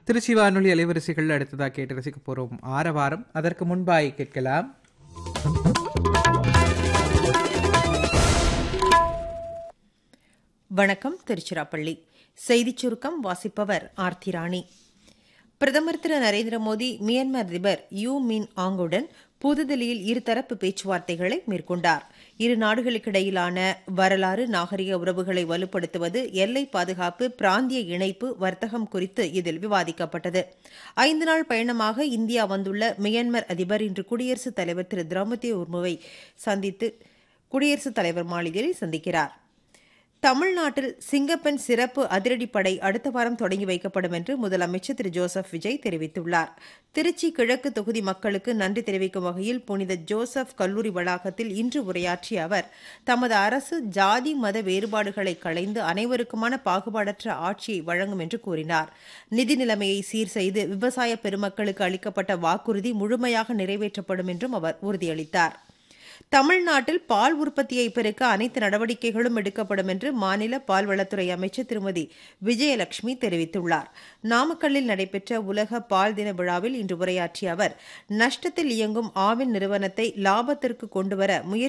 திருச்சி வானொலி அலைவரிசைகள் அடுத்ததாக கேட்டு ரசிக்க போறோம் ஆரவாரம் அதற்கு முன்பாய் கேட்கலாம் வணக்கம் திருச்சிராப்பள்ளி செய்திச் சுருக்கம் வாசிப்பவர் ஆர்த்தி ராணி பிரதமர் திரு நரேந்திர மோடி மியான்மர் அதிபர் யூ மின் ஆங்குடன் புதுதில்லியில் இருதரப்பு பேச்சுவார்த்தைகளை மேற்கொண்டார் இரு நாடுகளுக்கிடையிலான வரலாறு நாகரிக உறவுகளை வலுப்படுத்துவது எல்லை பாதுகாப்பு பிராந்திய இணைப்பு வர்த்தகம் குறித்து இதில் விவாதிக்கப்பட்டது ஐந்து நாள் பயணமாக இந்தியா வந்துள்ள மியான்மர் அதிபர் இன்று குடியரசுத் தலைவர் திரு திரௌபதி முர்முவை சந்தித்து குடியரசுத் தலைவர் மாளிகையில் சந்திக்கிறார் தமிழ்நாட்டில் சிங்கப்பெண் சிறப்பு அதிரடிப்படை அடுத்த வாரம் தொடங்கி வைக்கப்படும் என்று முதலமைச்சர் திரு ஜோசப் விஜய் தெரிவித்துள்ளார் திருச்சி கிழக்கு தொகுதி மக்களுக்கு நன்றி தெரிவிக்கும் வகையில் புனித ஜோசப் கல்லூரி வளாகத்தில் இன்று உரையாற்றிய அவர் தமது அரசு ஜாதி மத வேறுபாடுகளை களைந்து அனைவருக்குமான பாகுபாடற்ற ஆட்சியை வழங்கும் என்று கூறினார் நிதி நிலைமையை சீர் செய்து விவசாய பெருமக்களுக்கு அளிக்கப்பட்ட வாக்குறுதி முழுமையாக நிறைவேற்றப்படும் என்றும் அவர் உறுதியளித்தார் தமிழ்நாட்டில் பால் உற்பத்தியை பெருக்க அனைத்து நடவடிக்கைகளும் எடுக்கப்படும் என்று மாநில பால்வளத்துறை அமைச்சர் திருமதி விஜயலட்சுமி தெரிவித்துள்ளார் நாமக்கல்லில் நடைபெற்ற உலக பால் தின விழாவில் இன்று உரையாற்றிய அவர் நஷ்டத்தில் இயங்கும் ஆவின் நிறுவனத்தை லாபத்திற்கு கொண்டுவர முயற்சி